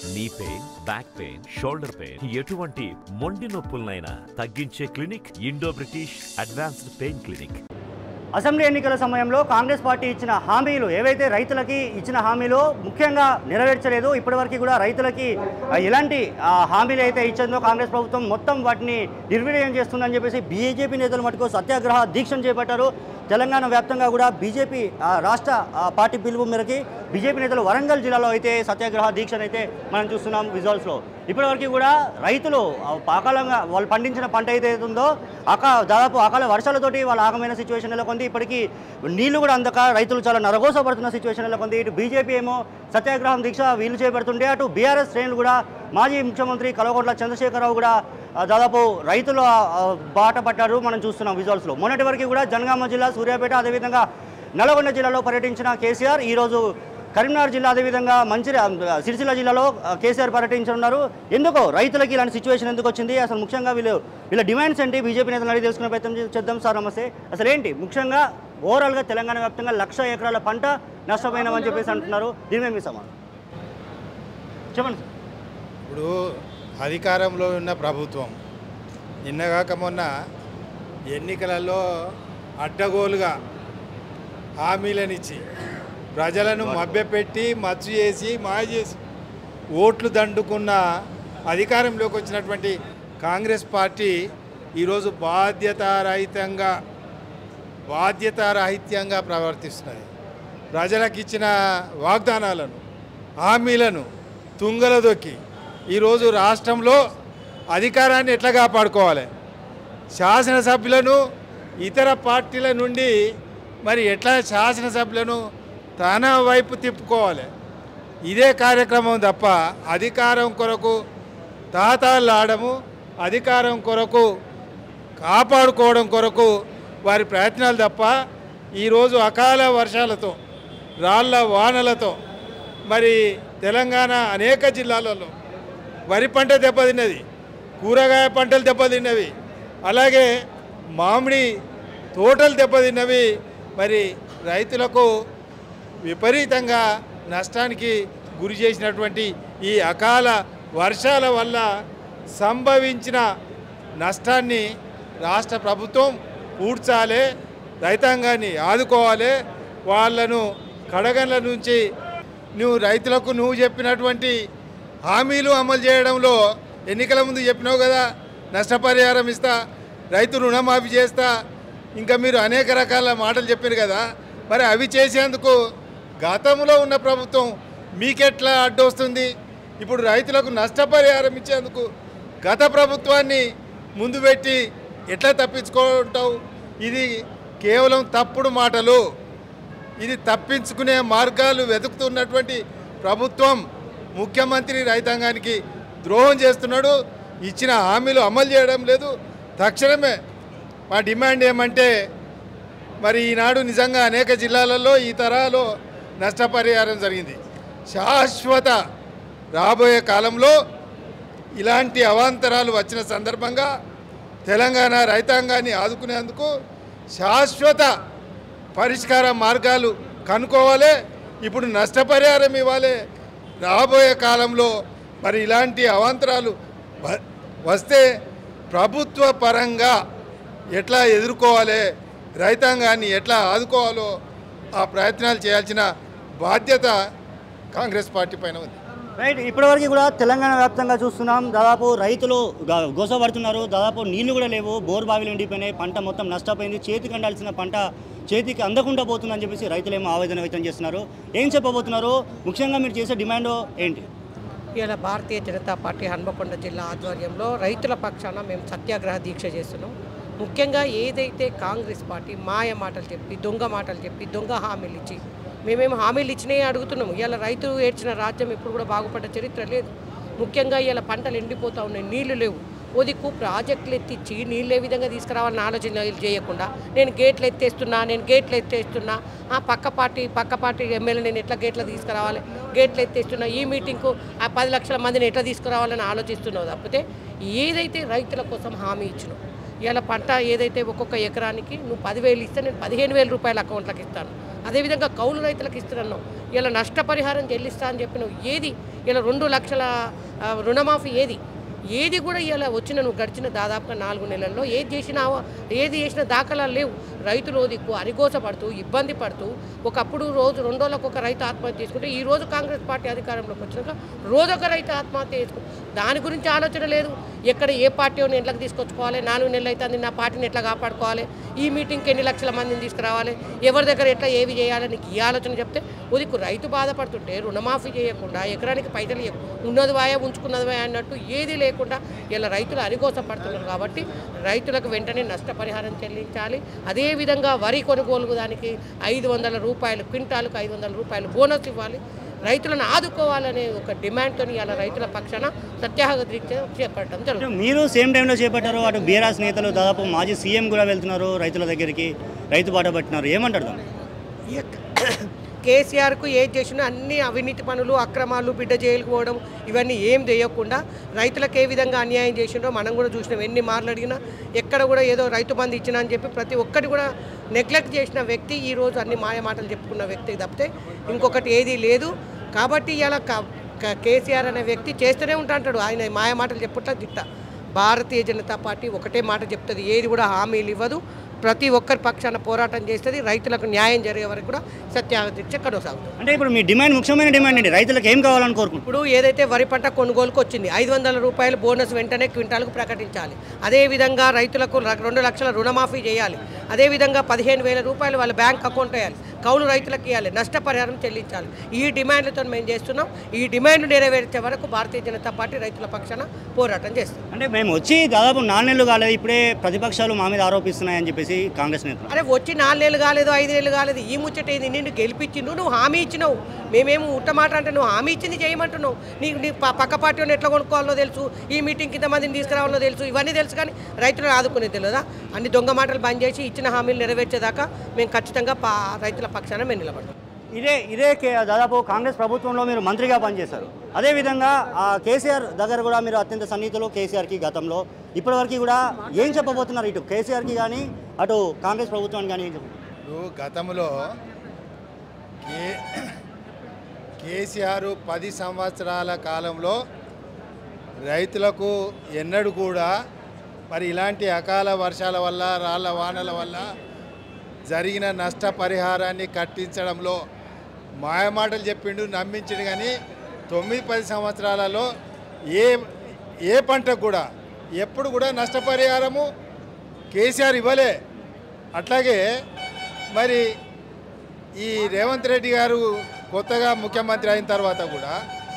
నీ pain back pain shoulder pain ఎటువంటి మొండి నొప్పులనైనా తగ్గించే clinic Indo British advanced pain clinic assembly ఎన్నికల సమయంలో కాంగ్రెస్ పార్టీ ఇచ్చిన హామీలు ఏవైతే రైతులకి ఇచ్చిన హామీలు ముఖ్యంగా నెరవేర్చలేదు ఇప్పటివరకు కూడా రైతులకి ఆ, ఎలాంటి ఆ, హామీలు అయితే ఇచ్చిందో కాంగ్రెస్ ప్రభుత్వం మొత్తం వాటిని నిర్వీర్యం చేస్తుందని చెప్పేసి బీజేపీ నేతలు మటుకు సత్యాగ్రహ దీక్షను చేపట్టారు తెలంగాణ వ్యాప్తంగా కూడా బీజేపీ ఆ, రాష్ట్ర ఆ, పార్టీ పిలుపు మేరకి బీజేపీ నేతలు వరంగల్ జిల్లాలో అయితే సత్యాగ్రహ దీక్షను అయితే మనం చూస్తున్నాం విజువల్స్లో ఇప్పటివరకు కూడా రైతులు ఆ, అకాలంగా వాళ్ళు పండించిన పంట అయితే ఉందో అక దాదాపు అకాల వర్షాలతోటి వాళ్ళ ఆగమైన సిచ్యువేషన్ నెలకొంది ఇప్పటికీ నీళ్లు కూడా అందక రైతులు చాలా నరగోసపడుతున్న సిచ్యువేషన్ నెలకొంది ఇటు బీజేపీ ఏమో సత్యాగ్రహం దీక్ష వీలు చేపడుతుంటే అటు బీఆర్ఎస్ శ్రేణులు కూడా మాజీ ముఖ్యమంత్రి కలవకొట్ల చంద్రశేఖరరావు కూడా ఆ, దాదాపు రైతుల ఆ, బాట పట్టారు మనం చూస్తున్నాం విజువల్స్లో మొన్నటి వరకు కూడా జనగామ జిల్లా సూర్యాపేట అదేవిధంగా నల్గొండ జిల్లాలో పర్యటించిన కేసీఆర్ ఈరోజు కరీంనగర్ జిల్లా అదేవిధంగా మంచి సిరిసిల్ల జిల్లాలో ఆ, కేసీఆర్ పర్యటించనున్నారు ఎందుకో రైతులకి ఇలాంటి సిచ్యువేషన్ ఎందుకు వచ్చింది అసలు ముఖ్యంగా వీళ్ళు వీళ్ళ డిమాండ్స్ ఏంటి బీజేపీ నేతలు అడిగి తెలుసుకునే ప్రయత్నం చే- చేద్దాం సార్ నమస్తే అసలు ఏంటి ముఖ్యంగా ఓవరాల్గా తెలంగాణ వ్యాప్తంగా లక్ష ఎకరాల పంట నష్టపోయినామని చెప్పేసి అంటున్నారు దీని మీద మీ సమాధానం చెప్పండి సార్ ఇప్పుడు అధికారంలో ఉన్న ప్రభుత్వం నిన్నగాక మొన్న ఎన్నికలలో అడ్డగోలుగా హామీలనిచ్చి ప్రజలను మభ్యపెట్టి మచ్చు చేసి మాయ చేసి ఓట్లు దండుకున్న అధికారంలోకి వచ్చినటువంటి కాంగ్రెస్ పార్టీ ఈరోజు బాధ్యతారహితంగా బాధ్యతారాహిత్యంగా ప్రవర్తిస్తున్నది ప్రజలకు ఇచ్చిన వాగ్దానాలను హామీలను తుంగల దొక్కి ఈరోజు రాష్ట్రంలో అధికారాన్ని ఎట్లా కాపాడుకోవాలి శాసనసభ్యులను ఇతర పార్టీల నుండి మరి ఎట్లా శాసనసభ్యులను తన వైపు తిప్పుకోవాలి ఇదే కార్యక్రమం తప్ప అధికారం కొరకు తాతాలాడము అధికారం కొరకు కాపాడుకోవడం కొరకు వారి ప్రయత్నాలు తప్ప ఈరోజు అకాల వర్షాలతో రాళ్ళ వానలతో మరి తెలంగాణ అనేక జిల్లాలలో వరి పంట దెబ్బతిన్నది కూరగాయ పంటలు దెబ్బతిన్నవి అలాగే మామిడి తోటలు దెబ్బతిన్నవి మరి రైతులకు విపరీతంగా నష్టానికి గురి చేసినటువంటి ఈ అకాల వర్షాల వల్ల సంభవించిన నష్టాన్ని రాష్ట్ర ప్రభుత్వం పూడ్చాలి రైతాంగాన్ని ఆదుకోవాలి వాళ్ళను కడగండ్ల నుంచి నువ్వు రైతులకు నువ్వు చెప్పినటువంటి హామీలు అమలు చేయడంలో ఎన్నికల ముందు చెప్పినావు కదా నష్టపరిహారం ఇస్తా రైతు రుణమాఫీ చేస్తా ఇంకా మీరు అనేక రకాల మాటలు చెప్పారు కదా మరి అవి చేసేందుకు గతంలో ఉన్న ప్రభుత్వం మీకెట్లా అడ్డొస్తుంది ఇప్పుడు రైతులకు నష్టపరిహారం ఇచ్చేందుకు గత ప్రభుత్వాన్ని ముందు పెట్టి ఎట్లా తప్పించుకుంటావు ఇది కేవలం తప్పుడు మాటలు ఇది తప్పించుకునే మార్గాలు వెతుకుతున్నటువంటి ప్రభుత్వం ముఖ్యమంత్రి రైతాంగానికి ద్రోహం చేస్తున్నాడు ఇచ్చిన హామీలు అమలు చేయడం లేదు తక్షణమే మా డిమాండ్ ఏమంటే మరి ఈనాడు నిజంగా అనేక జిల్లాలలో ఈ తరాలో నష్టపరిహారం జరిగింది శాశ్వత రాబోయే కాలంలో ఇలాంటి అవాంతరాలు వచ్చిన సందర్భంగా తెలంగాణ రైతాంగాన్ని ఆదుకునేందుకు శాశ్వత పరిష్కార మార్గాలు కనుక్కోవాలి ఇప్పుడు నష్టపరిహారం ఇవ్వాలి రాబోయే కాలంలో మరి ఇలాంటి అవాంతరాలు వ- వస్తే ప్రభుత్వ పరంగా ఎట్లా ఎదుర్కోవాలి రైతాంగాన్ని ఎట్లా ఆదుకోవాలో ఆ ప్రయత్నాలు చేయాల్సిన బాధ్యత కాంగ్రెస్ పార్టీ పైన ఉంది రైట్ ఇప్పటివరకు కూడా తెలంగాణ వ్యాప్తంగా చూస్తున్నాం దాదాపు రైతులు గ- గోసపడుతున్నారు దాదాపు నీళ్లు కూడా లేవు బోర్ బావిలు ఎండిపోయినాయి పంట మొత్తం నష్టపోయింది చేతికి అందాల్సిన పంట చేతికి అందకుండా పోతుందని చెప్పేసి రైతులేమో ఆవేదన వ్యక్తం చేస్తున్నారు ఏం చెప్పబోతున్నారు ముఖ్యంగా మీరు చేసే డిమాండ్ ఏంటి ఇవాళ భారతీయ జనతా పార్టీ హన్మకొండ జిల్లా ఆధ్వర్యంలో రైతుల పక్షాన మేము సత్యాగ్రహ దీక్ష చేస్తున్నాం ముఖ్యంగా ఏదైతే కాంగ్రెస్ పార్టీ మాయ మాటలు చెప్పి దొంగ మాటలు చెప్పి దొంగ హామీలు ఇచ్చి మేమేం హామీలు ఇచ్చినాయి అడుగుతున్నాము ఇవాళ రైతు ఏడ్చిన రాజ్యం ఎప్పుడు కూడా బాగుపడ్డ చరిత్ర లేదు ముఖ్యంగా ఇవాళ పంటలు ఎండిపోతూ ఉన్నాయి నీళ్లు లేవు ఓదిక్కు ప్రాజెక్టులు ఎత్తిచ్చి నీళ్ళు ఏ విధంగా తీసుకురావాలని ఆలోచన చేయకుండా నేను గేట్లు ఎత్తేస్తున్నా నేను గేట్లు ఎత్తేస్తున్నా ఆ పక్క పార్టీ పక్క పార్టీ ఎమ్మెల్యే నేను ఎట్లా గేట్లు తీసుకురావాలి గేట్లు ఎత్తేస్తున్నా ఈ మీటింగ్కు ఆ పది లక్షల మందిని ఎట్లా తీసుకురావాలని ఆలోచిస్తున్నావు తప్పితే ఏదైతే రైతుల కోసం హామీ ఇచ్చినావు ఇలా పంట ఏదైతే ఒక్కొక్క ఎకరానికి నువ్వు పదివేలు ఇస్తే నేను పదిహేను వేల రూపాయల అకౌంట్లకు ఇస్తాను అదేవిధంగా కౌలు రైతులకు ఇస్తున్నావు ఇలా నష్టపరిహారం చెల్లిస్తా అని చెప్పినావు ఏది ఇలా రెండు లక్షల ఆ, రుణమాఫీ ఏది ఏది కూడా ఇలా వచ్చిన నువ్వు గడిచిన దాదాపుగా నాలుగు నెలల్లో ఏది చేసినా ఏది చేసిన దాఖలాలు లేవు రైతులు ఓ దిక్కు అరిగోసపడుతూ ఇబ్బంది పడుతూ ఒకప్పుడు రోజు రెండు రోజులకు ఒక రైతు ఆత్మహత్య చేసుకుంటే ఈ రోజు కాంగ్రెస్ పార్టీ అధికారంలోకి వచ్చినాక రోజు ఒక రైతు ఆత్మహత్య చేసుకుంటే దాని గురించి ఆలోచన లేదు ఎక్కడ ఏ పార్టీని ఎట్లా తీసుకొచ్చుకోవాలి నాలుగు నెలలు అవుతుంది నా పార్టీని ఎట్లా కాపాడుకోవాలి ఈ మీటింగ్కి ఎన్ని లక్షల మందిని తీసుకురావాలి ఎవరి దగ్గర ఎట్లా ఏవి చేయాలి నీకు ఈ ఆలోచన చెప్తే ఉదికు రైతు బాధపడుతుంటే రుణమాఫీ చేయకుండా ఎకరానికి పైసలు ఇవ్వ- ఉన్నది వాయా ఉంచుకున్నది వాయా అన్నట్టు ఏది లేకుండా ఇలా రైతులు అరిగోసపడుతున్నారు కాబట్టి రైతులకు వెంటనే నష్టపరిహారం చెల్లించాలి అదేవిధంగా వరి కొనుగోలు దానికి ఐదు వందల రూపాయలు క్వింటాలకు ఐదు వందల రూపాయలు బోనస్ ఇవ్వాలి రైతులను ఆదుకోవాలనే ఒక డిమాండ్తో ఇలా రైతుల పక్షాన సత్యాగ్రహ దీక్ష చేపట్టడం జరుగుతుంది మీరు సేమ్ టైంలో చేపట్టారు అటు బీఆర్ఎస్ నేతలు దాదాపు మాజీ సీఎం కూడా వెళ్తున్నారు రైతుల దగ్గరికి రైతు బాట పట్టినారు ఏమంటారు దాన్ని? కేసీఆర్కు ఏది చేసినా అన్ని అవినీతి పనులు అక్రమాలు బిడ్డ జైలుకు పోవడం ఇవన్నీ ఏం చేయకుండా రైతులకు ఏ విధంగా అన్యాయం చేసిండో మనం కూడా చూసినాం ఎన్ని మార్లు అడిగినా ఎక్కడ కూడా ఏదో రైతు బంధు ఇచ్చినా అని చెప్పి ప్రతి ఒక్కటి కూడా నెగ్లెక్ట్ చేసిన వ్యక్తి ఈ రోజు అన్ని మాయ మాటలు చెప్పుకున్న వ్యక్తి తప్పితే ఇంకొకటి ఏదీ లేదు కాబట్టి ఇలా కేసీఆర్ అనే వ్యక్తి చేస్తూనే ఉంటాంటాడు ఆయన మాయ మాటలు చెప్పుట్లా దిట్ట భారతీయ జనతా పార్టీ ఒకటే మాట చెప్తుంది ఏది కూడా హామీలు ఇవ్వదు ప్రతి ఒక్కరి పక్షాన పోరాటం చేస్తుంది రైతులకు న్యాయం జరిగే వరకు కూడా సత్యాగ్రహ దీక్ష కొనసాగుతుంది అంటే ఇప్పుడు మీ డిమాండ్ ముఖ్యమైన డిమాండ్ అండి రైతులకు ఏం కావాలని కోరుకుంటున్నారు ఇప్పుడు ఏదైతే వరి పంట కొనుగోలుకు వచ్చింది ఐదు వందల రూపాయలు బోనస్ వెంటనే క్వింటాలకు ప్రకటించాలి అదేవిధంగా రైతులకు ర- రెండు లక్షల రుణమాఫీ చేయాలి అదేవిధంగా పదిహేను వేల రూపాయలు వాళ్ళ బ్యాంక్ అకౌంట్ వేయాలి కౌలు రైతులకు ఇవ్వాలి నష్టపరిహారం చెల్లించాలి ఈ డిమాండ్లతో మేము చేస్తున్నాం ఈ డిమాండ్ నెరవేర్చే వరకు భారతీయ జనతా పార్టీ రైతుల పక్షాన పోరాటం చేస్తుంది అంటే మేము వచ్చి దాదాపు నాలుగు నెలలు కాలేదు ఇప్పుడే ప్రతిపక్షాలు మా మీద ఆరోపిస్తున్నాయని చెప్పేసి కాంగ్రెస్ నేతలు అరే వచ్చి నాలుగు నెలలు కాలేదు ఐదు నెలలు కాలేదు ఈ ముచ్చట ఏంది నిన్ను గెలిపించిండు నువ్వు హామీ ఇచ్చినావు మేమేమో ఉట్టమాట అంటే నువ్వు హామీ ఇచ్చింది చేయమంటున్నావు నీకు నీ ప- పక్క పార్టీ వాళ్ళని ఎట్లా కొనుక్కోవాలో తెలుసు ఈ మీటింగ్ కింద మందిని తీసుకురావాలో తెలుసు ఇవన్నీ తెలుసు కానీ రైతులను ఆదుకునేది తెలియదా అన్ని దొంగ మాటలు బంద్ చేసి ఇచ్చిన హామీలు నెరవేర్చేదాకా మేము ఖచ్చితంగా పా రైతుల పక్షాన మేము నిలబడతాం ఇదే ఇదే కే- దాదాపు కాంగ్రెస్ ప్రభుత్వంలో మీరు మంత్రిగా పనిచేశారు అదేవిధంగా ఆ కేసీఆర్ దగ్గర కూడా మీరు అత్యంత సన్నిహితులు కేసీఆర్కి గతంలో ఇప్పటివరకు కూడా ఏం చెప్పబోతున్నారు ఇటు కేసీఆర్కి కానీ అటు కాంగ్రెస్ ప్రభుత్వానికి కానీ ఏం చెప్పబోతున్నారు? ఇప్పుడు గతంలో కే కేసీఆర్ పది సంవత్సరాల కాలంలో రైతులకు ఎన్నడూ కూడా మరి ఇలాంటి అకాల వర్షాల వల్ల రాళ్ళ వానల వల్ల జరిగిన నష్టపరిహారాన్ని కట్టించడంలో మాయమాటలు చెప్పిండు నమ్మించిండు కానీ తొమ్మిది పది సంవత్సరాలలో ఏ ఏ పంటకు కూడా ఎప్పుడు కూడా నష్టపరిహారము కేసీఆర్ ఇవ్వలే అట్లాగే మరి ఈ రేవంత్ రెడ్డి గారు కొత్తగా ముఖ్యమంత్రి అయిన తర్వాత కూడా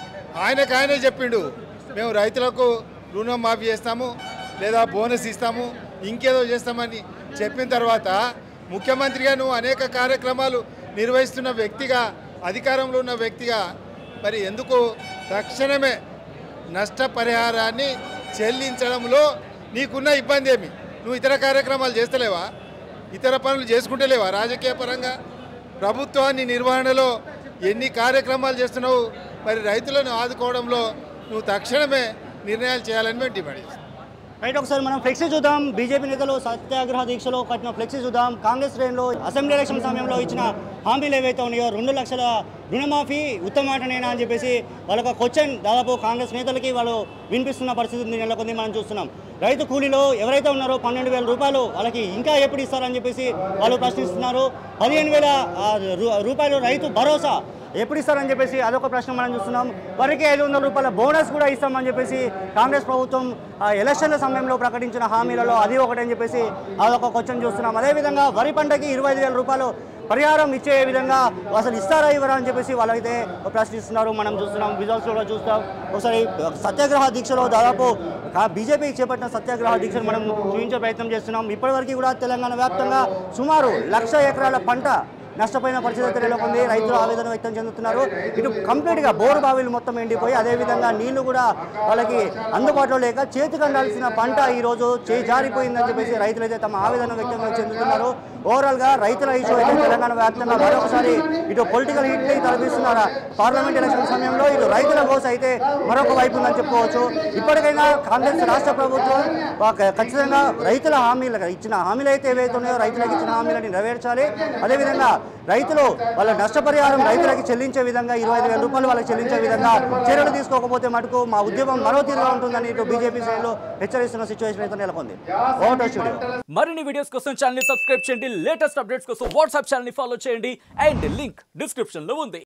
ఆయనకు ఆయనే చెప్పిండు మేము రైతులకు రుణం మాఫీ చేస్తాము లేదా బోనస్ ఇస్తాము ఇంకేదో చేస్తామని చెప్పిన తర్వాత ముఖ్యమంత్రిగా నువ్వు అనేక కార్యక్రమాలు నిర్వహిస్తున్న వ్యక్తిగా అధికారంలో ఉన్న వ్యక్తిగా మరి ఎందుకు తక్షణమే నష్టపరిహారాన్ని చెల్లించడంలో నీకున్న ఇబ్బంది ఏమి నువ్వు ఇతర కార్యక్రమాలు చేస్తలేవా ఇతర పనులు చేసుకుంటలేవా రాజకీయ పరంగా ప్రభుత్వాన్ని నిర్వహణలో ఎన్ని కార్యక్రమాలు చేస్తున్నావు మరి రైతులను ఆదుకోవడంలో నువ్వు తక్షణమే నిర్ణయాలు చేయాలని మేము డిమాండ్ చేస్తున్నాం రైట్ ఒకసారి మనం ఫ్లెక్సీ చూద్దాం బీజేపీ నేతలు సత్యాగ్రహ దీక్షలో కట్టిన ఫ్లెక్సీ చూద్దాం కాంగ్రెస్ శ్రేణులు అసెంబ్లీ ఎలక్షన్ సమయంలో ఇచ్చిన హామీలు ఏవైతే ఉన్నాయో రెండు లక్షల రుణమాఫీ ఉత్తమాటనేనా అని చెప్పేసి వాళ్ళొక క్వశ్చన్ దాదాపు కాంగ్రెస్ నేతలకి వాళ్ళు వినిపిస్తున్న పరిస్థితి నెలకొంది మనం చూస్తున్నాం రైతు కూలీలో ఎవరైతే ఉన్నారో పన్నెండు వేల రూపాయలు వాళ్ళకి ఇంకా ఎప్పుడు ఇస్తారని చెప్పేసి వాళ్ళు ప్రశ్నిస్తున్నారు పదిహేను వేల ఆ, రూ- రూపాయలు రైతు భరోసా ఎప్పుడు ఇస్తారని చెప్పేసి అదొక ప్రశ్న మనం చూస్తున్నాం వరకు ఐదు వందల రూపాయల బోనస్ కూడా ఇస్తామని చెప్పేసి కాంగ్రెస్ ప్రభుత్వం ఆ, ఎలక్షన్ల సమయంలో ప్రకటించిన హామీలలో అది ఒకటని చెప్పేసి అదొక క్వశ్చన్ చూస్తున్నాం అదేవిధంగా వరి పంటకి ఇరవై ఐదు వేల రూపాయలు పరిహారం ఇచ్చే విధంగా అసలు ఇస్తారా ఇవ్వరా అని చెప్పేసి వాళ్ళైతే ప్రశ్నిస్తున్నారు మనం చూస్తున్నాం విజువల్స్ కూడా చూస్తాం ఒకసారి సత్యాగ్రహ దీక్షలో దాదాపు బీజేపీ చేపట్టిన సత్యాగ్రహ దీక్షను మనం చూపించే ప్రయత్నం చేస్తున్నాం ఇప్పటివరకు కూడా తెలంగాణ వ్యాప్తంగా సుమారు లక్ష ఎకరాల పంట నష్టపోయిన పరిస్థితి అయితే నెలకొంది రైతులు ఆవేదన వ్యక్తం చెందుతున్నారు ఇటు కంప్లీట్గా బోరు బావిలు మొత్తం ఎండిపోయి అదేవిధంగా నీళ్లు కూడా వాళ్ళకి అందుబాటులో లేక చేతికి అందాల్సిన పంట ఈరోజు చేయి జారిపోయిందని చెప్పేసి రైతులు అయితే తమ ఆవేదన వ్యక్తం చెందుతున్నారు ఓవరాల్గా రైతుల ఇష్యూ అయితే తెలంగాణ వ్యాప్తంగా మరొకసారి ఇటు పొలిటికల్ హిట్ని తలపిస్తున్నారు పార్లమెంట్ ఎలక్షన్ సమయంలో ఇటు రైతుల గోస అయితే మరొక వైపు ఉందని చెప్పుకోవచ్చు ఇప్పటికైనా కాంగ్రెస్ రాష్ట్ర ప్రభుత్వం ఒక- ఖచ్చితంగా రైతుల హామీలు ఇచ్చిన హామీలు అయితే ఏవైతే ఉన్నాయో రైతులకు ఇచ్చిన హామీలని నెరవేర్చాలి అదేవిధంగా రైతులు వాళ్ళ నష్టపరిహారం రైతులకి చెల్లించే విధంగా ఇరవై ఐదు వేల రూపాయలు వాళ్ళకి చెల్లించే విధంగా చర్యలు తీసుకోకపోతే మటుకు మా ఉద్యమం మరో తీరుగా ఉంటుందని ఇటు బీజేపీ శ్రేణులు హెచ్చరిస్తున్న సిచ్యువేషన్ అయితే నెలకొంది ఓటో స్టూడియో మరిన్ని వీడియోస్ కోసం ఛానల్ సబ్స్క్రైబ్ చేయండి లేటెస్ట్ అప్డేట్స్ కోసం వాట్సాప్ ఛానల్ ఫాలో చేయండి అండ్ లింక్ డిస్క్రిప్షన్ లో ఉంది